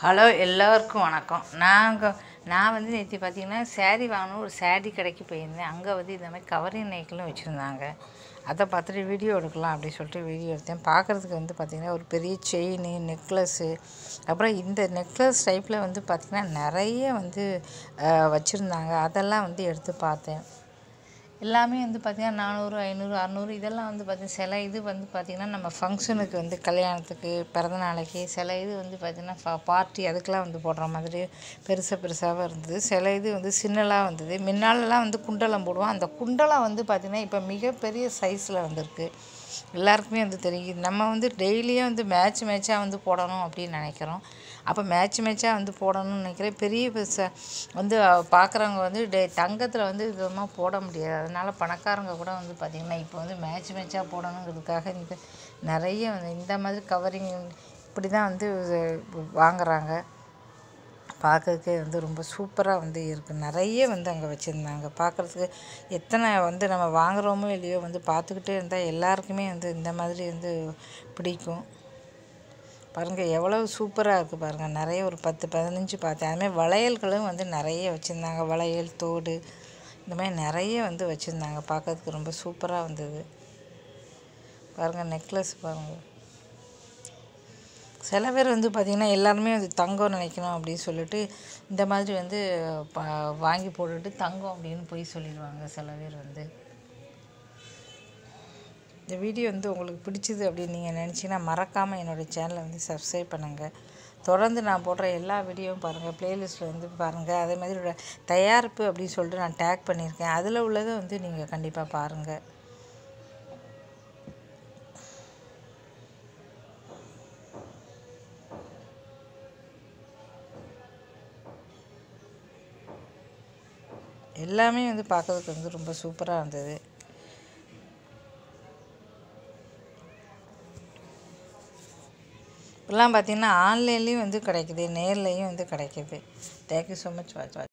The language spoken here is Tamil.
ஹலோ எல்லோருக்கும் வணக்கம் நாங்கள் நான் வந்து நேற்று பார்த்தீங்கன்னா saree வாங்கணும் ஒரு saree கடைக்கு போயிருந்தேன் அங்கே வந்து இந்த மாதிரி கவரிங் நைக்கிலும் வச்சுருந்தாங்க அதை பார்த்துட்டு வீடியோ எடுக்கலாம் அப்படின்னு சொல்லிட்டு வீடியோ எடுத்தேன் பார்க்குறதுக்கு வந்து பார்த்திங்கன்னா ஒரு பெரிய செயின் நெக்லஸ்ஸு அப்புறம் இந்த நெக்லஸ் டைப்பில் வந்து பார்த்திங்கன்னா நிறைய வந்து வச்சுருந்தாங்க அதெல்லாம் வந்து எடுத்து பார்த்தேன் எல்லாமே வந்து பார்த்திங்கன்னா நானூறு ஐநூறு அறநூறு இதெல்லாம் வந்து பார்த்திங்கன்னா சில இது வந்து பார்த்திங்கன்னா நம்ம ஃபங்க்ஷனுக்கு வந்து கல்யாணத்துக்கு பிறந்த நாளைக்கு சில இது வந்து பார்த்திங்கன்னா ஃப பார்ட்டி அதுக்கெலாம் வந்து போடுற மாதிரி பெருசாக பெருசாகவும் இருந்தது சில இது வந்து சின்னலாக வந்தது முன்னாலலாம் வந்து குண்டலம் போடுவோம் அந்த குண்டலம் வந்து பார்த்திங்கன்னா இப்போ மிகப்பெரிய சைஸில் வந்திருக்கு எல்லாருக்குமே வந்து தெரியும் நம்ம வந்து டெய்லியும் வந்து மேட்ச் மேட்சாக வந்து போடணும் அப்படின்னு நினைக்கிறோம் அப்போ மேட்ச் மேட்சாக வந்து போடணும்னு நினைக்கிறேன் பெரிய பெருசாக வந்து பார்க்குறவங்க வந்து டே தங்கத்தில் வந்து விதமாக போட முடியாது அதனால் பணக்காரங்க கூட வந்து பார்த்திங்கன்னா இப்போ வந்து மேட்ச் மேட்சாக போடணுங்கிறதுக்காக இந்த நிறைய வந்து இந்த மாதிரி கவரிங் இப்படி தான் வந்து வாங்குறாங்க பார்க்கறதுக்கே வந்து ரொம்ப சூப்பராக வந்து இருக்குது நிறைய வந்து அங்கே வச்சுருந்தாங்க பார்க்குறதுக்கு எத்தனை வந்து நம்ம வாங்குகிறோமோ இல்லையோ வந்து பார்த்துக்கிட்டே இருந்தால் எல்லாருக்குமே வந்து இந்த மாதிரி வந்து பிடிக்கும் பாருங்கள் எவ்வளவு சூப்பராக இருக்குது பாருங்கள் நிறைய ஒரு பத்து பதினஞ்சு பார்த்தேன் அதுமாதிரி வளையல்களும் வந்து நிறைய வச்சுருந்தாங்க வளையல் தோடு இந்த மாதிரி நிறைய வந்து வச்சுருந்தாங்க பார்க்கறதுக்கு ரொம்ப சூப்பராக வந்தது பாருங்கள் நெக்லஸ் பாருங்கள் சில பேர் வந்து பார்த்திங்கன்னா எல்லாருமே வந்து தங்கம் நினைக்கணும் அப்படின்னு சொல்லிட்டு இந்த மாதிரி வந்து ப வாங்கி போட்டுட்டு தங்கம் அப்படின்னு போய் சொல்லிடுவாங்க சில பேர் வந்து இந்த வீடியோ வந்து உங்களுக்கு பிடிச்சிது அப்படின்னு நீங்கள் நினச்சிங்கன்னா மறக்காமல் என்னோடய சேனலை வந்து சப்ஸ்கிரைப் பண்ணுங்கள் தொடர்ந்து நான் போடுற எல்லா வீடியோவும் பாருங்கள் ப்ளேலிஸ்ட்டில் வந்து பாருங்கள் அதே மாதிரி தயாரிப்பு அப்படின்னு சொல்லிட்டு நான் டேக் பண்ணியிருக்கேன் அதில் உள்ளதை வந்து நீங்கள் கண்டிப்பாக பாருங்கள் எல்லாமே வந்து பார்க்கறதுக்கு வந்து ரொம்ப சூப்பராக இருந்தது இப்போல்லாம் பார்த்திங்கன்னா ஆன்லைன்லேயும் வந்து கிடைக்குது நேர்லேயும் வந்து கிடைக்குது thank you so much watch watch